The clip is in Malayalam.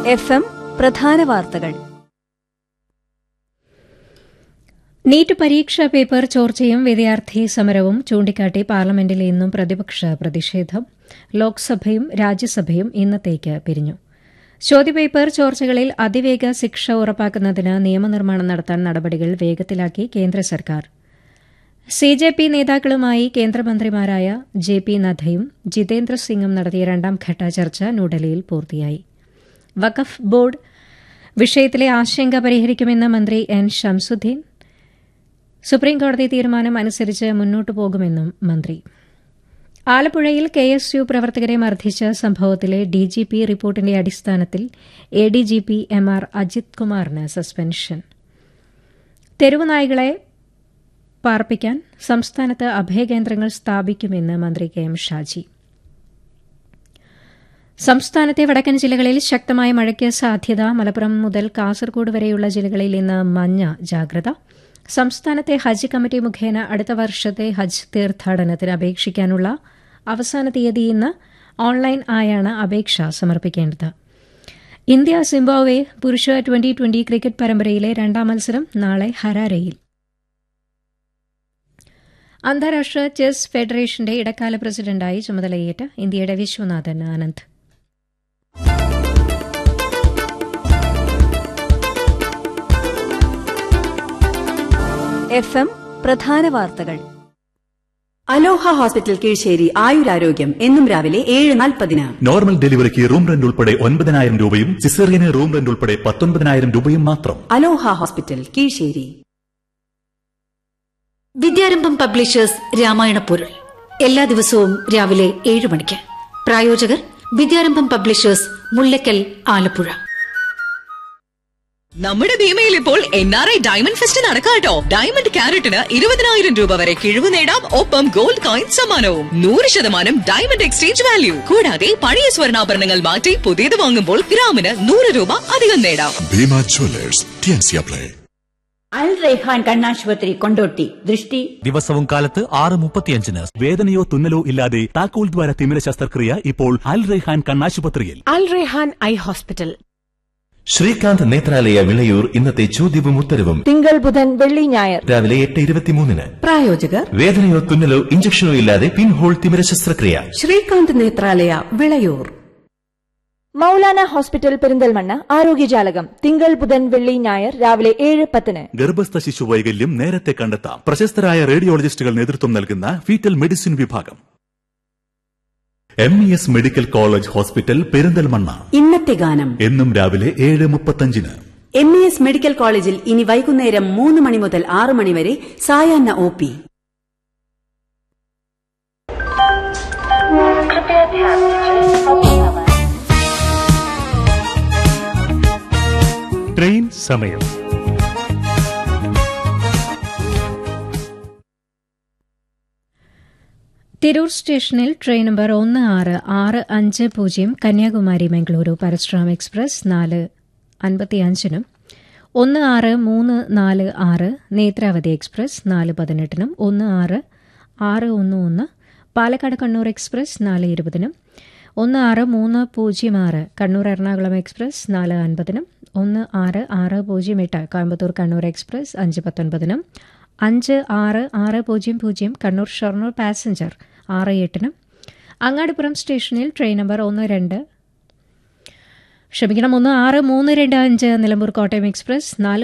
എഫ് എം പ്രധാന വാർത്തകൾ നീറ്റ് പരീക്ഷാ പേപ്പർ ചോർച്ചയും വിദ്യാർത്ഥി സമരവും ചൂണ്ടിക്കാട്ടി പാർലമെന്റിൽ ഇന്നും പ്രതിപക്ഷ പ്രതിഷേധം ലോക്സഭയും രാജ്യസഭയും ഇന്നത്തേക്ക് പിരിഞ്ഞു ചോദ്യപേപ്പർ ചോർച്ചകളിൽ അതിവേഗ ശിക്ഷ ഉറപ്പാക്കുന്നതിന് നിയമനിർമ്മാണം നടത്താൻ നടപടികൾ വേഗത്തിലാക്കി കേന്ദ്ര സർക്കാർ സി ജെ പി നേതാക്കളുമായി കേന്ദ്രമന്ത്രിമാരായ ജെ പി നദ്ദയും ജിതേന്ദ്ര സിംഗും നടത്തിയ രണ്ടാംഘട്ട ചർച്ച ന്യൂഡൽഹിയിൽ പൂർത്തിയായി വഖഫ് ബോർഡ് വിഷയത്തിലെ ആശങ്ക പരിഹരിക്കുമെന്ന് മന്ത്രി എൻ ഷംസുദ്ദീൻ സുപ്രീംകോടതി തീരുമാനം അനുസരിച്ച് മുന്നോട്ടു പോകുമെന്നും മന്ത്രി ആലപ്പുഴയിൽ കെ എസ് യു പ്രവർത്തകരെ മർദ്ദിച്ച സംഭവത്തിലെ ഡിജിപി റിപ്പോർട്ടിന്റെ അടിസ്ഥാനത്തിൽ A D G P M R Ajith കുമാറിന് സസ്പെൻഷൻ തെരുവ് നായ്കളെ പാർപ്പിക്കാൻ സംസ്ഥാനത്ത് അഭയകേന്ദ്രങ്ങൾ സ്ഥാപിക്കുമെന്ന് മന്ത്രി കെ എം ഷാജി സംസ്ഥാനത്തെ വടക്കൻ ജില്ലകളിൽ ശക്തമായ മഴയ്ക്ക് സാധ്യത മലപ്പുറം മുതൽ കാസർഗോഡ് വരെയുള്ള ജില്ലകളിൽ ഇന്ന് മഞ്ഞ ജാഗ്രത സംസ്ഥാനത്തെ ഹജ്ജ് കമ്മിറ്റി മുഖേന അടുത്ത വർഷത്തെ ഹജ്ജ് തീർത്ഥാടനത്തിന് അപേക്ഷിക്കാനുള്ള അവസാന തീയതി ഇന്ന് ഓൺലൈൻ ആയാണ് അപേക്ഷ സമർപ്പിക്കേണ്ടത് ഇന്ത്യ സിംബാബ്വെ പുരുഷ ട്വന്റി ട്വന്റി ക്രിക്കറ്റ് പരമ്പരയിലെ രണ്ടാം മത്സരം നാളെ ഹരാരയിൽ അന്താരാഷ്ട്ര ചെസ് ഫെഡറേഷന്റെ ഇടക്കാല പ്രസിഡന്റായി ചുമതലയേറ്റ ഇന്ത്യയുടെ വിശ്വനാഥൻ ആനന്ദ് എഫ് എം പ്രധാന വാർത്തകൾ അലോഹ ഹോസ്പിറ്റൽ കീഴ്ശ്ശേരി ആയുരാരോഗ്യം എന്നും രാവിലെ ഏഴ് നാൽപ്പതിന് നോർമൽ ഡെലിവറിക്ക് റൂം റെന്റ് ഉൾപ്പെടെ ഒൻപതിനായിരം രൂപയും സിസേറിയന് റൂം റെന്റ് ഉൾപ്പെടെ പത്തൊൻപതിനായിരം രൂപയും മാത്രം Aloha hospital Kizhisseri Vidyarambham publishers Ramayana Porul എല്ലാ ദിവസവും രാവിലെ ഏഴ് മണിക്ക് പ്രായോജകർ വിദ്യാരംഭം പബ്ലിഷേഴ്സ് മുല്ലക്കൽ ആലപ്പുഴ നമ്മുടെ ഭീമയിൽ ഇപ്പോൾ N R I diamond fest നടക്കാട്ടോ ഡയമണ്ട് ക്യാരറ്റിന് ഇരുപതിനായിരം രൂപ വരെ കിഴിവ് നേടാം ഒപ്പം ഗോൾഡ് കോയിൻ സമ്മാനവും നൂറ് ശതമാനം ഡയമണ്ട് എക്സ്ചേഞ്ച് വാല്യൂ കൂടാതെ പഴയ സ്വർണ്ണാഭരണങ്ങൾ മാറ്റി പുതിയത് വാങ്ങുമ്പോൾ ഗ്രാമിന് നൂറ് രൂപ അധികം നേടാം ഭീമ ജ്വല്ലേഴ്സ് ടിയൻസിയ പ്ലേ അൽ റൈഹാൻ കണ്ണാശുപത്രി കൊണ്ടോട്ടി ദൃഷ്ടി ദിവസവും കാലത്ത് ആറ് മുപ്പത്തിയഞ്ചിന് വേദനയോ തുന്നലോ ഇല്ലാതെ താക്കോൽ ദ്വാര തിമിര ശസ്ത്രക്രിയ ഇപ്പോൾ അൽ റെഹാൻ കണ്ണാശുപത്രിയിൽ അൽ റെഹാൻ ഐ ഹോസ്പിറ്റൽ ശ്രീകാന്ത് നേത്രാലയ വിളയൂർ ഇന്നത്തെ ചോദ്യവും ഉത്തരവും തിങ്കൾ ബുധൻ വെള്ളി ഞായർ രാവിലെ എട്ട് ഇരുപത്തിമൂന്നിന് പ്രായോജകർ വേദനയോ തുന്നലോ ഇഞ്ചക്ഷനോ ഇല്ലാതെ പിൻഹോൾ തിമിര ശസ്ത്രക്രിയ ശ്രീകാന്ത് നേത്രാലയ വിളയൂർ മൗലാന ഹോസ്പിറ്റൽ പെരിന്തൽമണ്ണ ആരോഗ്യജാലകം തിങ്കൾ ബുധൻ വെള്ളി ഞായർ രാവിലെ ഏഴ് പത്തിന് ഗർഭസ്ഥ ശിശു വൈകല്യം നേരത്തെ കണ്ടെത്താം പ്രശസ്തരായ റേഡിയോളജിസ്റ്റുകൾ നേതൃത്വം നൽകുന്ന ഫീറ്റൽ മെഡിസിൻ വിഭാഗം M E S medical college hospital Perinthalmanna ഇന്നത്തെ ഗാനം എന്നും രാവിലെ ഏഴ് മുപ്പത്തഞ്ചിന് എം ഇ എസ് മെഡിക്കൽ കോളേജിൽ ഇനി വൈകുന്നേരം മൂന്ന് മണി മുതൽ ആറ് മണി വരെ സായാഹ്ന ഒ പി ട്രെയിൻ സമയം തിരൂർ സ്റ്റേഷനിൽ ട്രെയിൻ നമ്പർ ഒന്ന് ആറ് ആറ് അഞ്ച് പൂജ്യം കന്യാകുമാരി മംഗളൂരു പരശുറാം എക്സ്പ്രസ് നാല് അൻപത്തിയഞ്ചിനും ഒന്ന് ആറ് മൂന്ന് നാല് ആറ് നേത്രാവതി എക്സ്പ്രസ് നാല് പതിനെട്ടിനും ഒന്ന് ആറ് ആറ് ഒന്ന് ഒന്ന് പാലക്കാട് കണ്ണൂർ എക്സ്പ്രസ് നാല് ഇരുപതിനും ഒന്ന് ആറ് മൂന്ന് പൂജ്യം ആറ് കണ്ണൂർ എറണാകുളം എക്സ്പ്രസ് നാല് അൻപതിനും ഒന്ന് ആറ് ആറ് പൂജ്യം എട്ട് കോയമ്പത്തൂർ കണ്ണൂർ എക്സ്പ്രസ് അഞ്ച് പത്തൊൻപതിനും അഞ്ച് ആറ് ആറ് പൂജ്യം പൂജ്യം കണ്ണൂർ ഷൊർണൂർ പാസഞ്ചർ ആറ് എട്ടിനും അങ്ങാടിപ്പുറം സ്റ്റേഷനിൽ ട്രെയിൻ നമ്പർ ഒന്ന് രണ്ട് ക്ഷമിക്കണം ഒന്ന് ആറ് മൂന്ന് രണ്ട് അഞ്ച് നിലമ്പൂർ കോട്ടയം എക്സ്പ്രസ് നാല്